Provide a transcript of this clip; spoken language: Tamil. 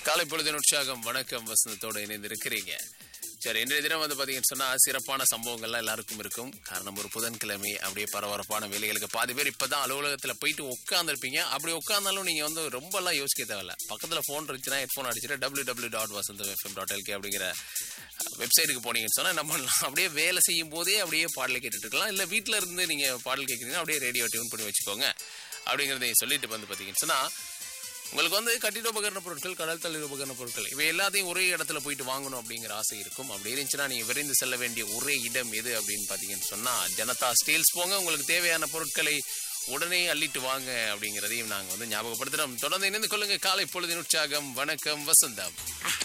காலை பொழுதின் உற்சாகம் வணக்கம் வசந்தத்தோடு இணைந்து இருக்கிறீங்க சரி இன்றைய தினம் வந்து பார்த்தீங்கன்னு சொன்னால் சிறப்பான சம்பவங்கள்லாம் எல்லாருக்கும் இருக்கும் காரணம் ஒரு புதன்கிழமை அப்படியே பரபரப்பான வேலைகளுக்கு பாதி பேர் இப்போ தான் அலுவலகத்தில் போயிட்டு உட்காந்துருப்பீங்க அப்படி உட்காந்தாலும் நீங்கள் வந்து ரொம்பலாம் யோசிக்க தேவையில்ல பக்கத்தில் ஃபோன் இருந்துச்சுன்னா ஹெட்ஃபோன் அடிச்சுட்டு W W dot Vasantham FM dot LK அப்படிங்கிற வெப்சைட்டுக்கு போனீங்கன்னு சொன்னால் நம்ம அப்படியே வேலை செய்யும் போதே அப்படியே பாடலை கேட்டுட்டு இருக்கலாம் இல்லை வீட்டில் இருந்து நீங்கள் பாடல் கேட்குறீங்கன்னா அப்படியே ரேடியோ டியூன் பண்ணி வச்சுக்கோங்க அப்படிங்கிறதையும் சொல்லிட்டு வந்து பார்த்தீங்கன்னு சொன்னால் உங்களுக்கு வந்து கட்டிட உபகரண பொருட்கள் கடல் தள்ளி உபகரண பொருட்கள் இவை எல்லாத்தையும் ஒரே இடத்துல போயிட்டு வாங்கணும் அப்படிங்கிற ஆசை இருக்கும் அப்படி இருந்துச்சுன்னா நீங்க விரைந்து செல்ல வேண்டிய ஒரே இடம் எது அப்படின்னு பாத்தீங்கன்னு சொன்னா ஜனதா ஸ்டீல்ஸ் போங்க உங்களுக்கு தேவையான பொருட்களை உடனே அள்ளிட்டு வாங்க அப்படிங்கிறதையும் நாங்க வந்து ஞாபகப்படுத்துறோம் தொடர்ந்து இணைந்து கொள்ளுங்க காலை பொழுதின் உற்சாகம் வணக்கம் வசந்தம்